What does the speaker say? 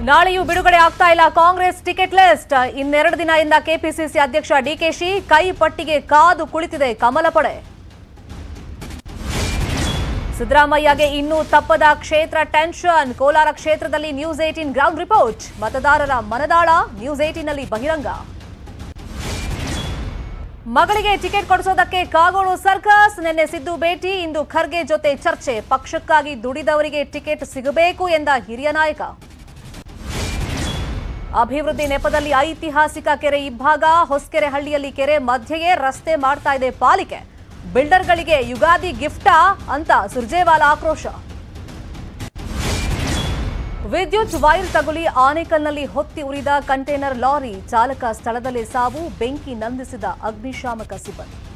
ನಾಳೆಯೂ ಬಿಡುಗಡೆ ಆಗ್ತಾ ಇಲ್ಲ ಕಾಂಗ್ರೆಸ್ ಟಿಕೆಟ್ ಲಿಸ್ಟ್ ಇನ್ನೆರಡು ದಿನದಿಂದ ಕೆಪಿಸಿಸಿ ಅಧ್ಯಕ್ಷ ಡಿಕೆಶಿ ಕೈ ಪಟ್ಟಿಗೆ ಕಾದು ಕುಳಿತಿದೆ ಕಮಲ ಪಡೆ ಸಿದ್ದರಾಮಯ್ಯಗೆ ಇನ್ನೂ ತಪ್ಪದ ಕ್ಷೇತ್ರ ಟೆನ್ಷನ್ ಕೋಲಾರ ಕ್ಷೇತ್ರದಲ್ಲಿ ನ್ಯೂಸ್ ಏಟೀನ್ ಗ್ರೌಂಡ್ ರಿಪೋರ್ಟ್ ಮತದಾರರ ಮನದಾಳ ನ್ಯೂಸ್ ಏಟೀನ್ನಲ್ಲಿ ಬಹಿರಂಗ ಮಗಳಿಗೆ ಟಿಕೆಟ್ ಕೊಡಿಸೋದಕ್ಕೆ ಕಾಗೋಡು ಸರ್ಕಸ್ ನಿನ್ನೆ ಸಿದ್ದು ಭೇಟಿ ಇಂದು ಖರ್ಗೆ ಜೊತೆ ಚರ್ಚೆ ಪಕ್ಷಕ್ಕಾಗಿ ದುಡಿದವರಿಗೆ ಟಿಕೆಟ್ ಸಿಗಬೇಕು ಎಂದ ಹಿರಿಯ ನಾಯಕ ಅಭಿವೃದ್ಧಿ ನೆಪದಲ್ಲಿ ಐತಿಹಾಸಿಕ ಕೆರೆ ಇಬ್ಬಾಗ ಹೊಸಕೆರೆ ಹಳ್ಳಿಯಲ್ಲಿ ಕೆರೆ ಮಧ್ಯೆಯೇ ರಸ್ತೆ ಮಾಡ್ತಾ ಇದೆ ಪಾಲಿಕೆ ಬಿಲ್ಡರ್ಗಳಿಗೆ ಯುಗಾದಿ ಗಿಫ್ಟಾ ಅಂತ ಸುರ್ಜೇವಾಲಾ ಆಕ್ರೋಶ ವಿದ್ಯುತ್ ವೈರ್ ತಗುಲಿ ಆನೇಕಲ್ನಲ್ಲಿ ಹೊತ್ತಿ ಉರಿದ ಕಂಟೈನರ್ ಲಾರಿ ಚಾಲಕ ಸ್ಥಳದಲ್ಲೇ ಸಾವು ಬೆಂಕಿ ನಂದಿಸಿದ ಅಗ್ನಿಶಾಮಕ ಸಿಬ್ಬಂದಿ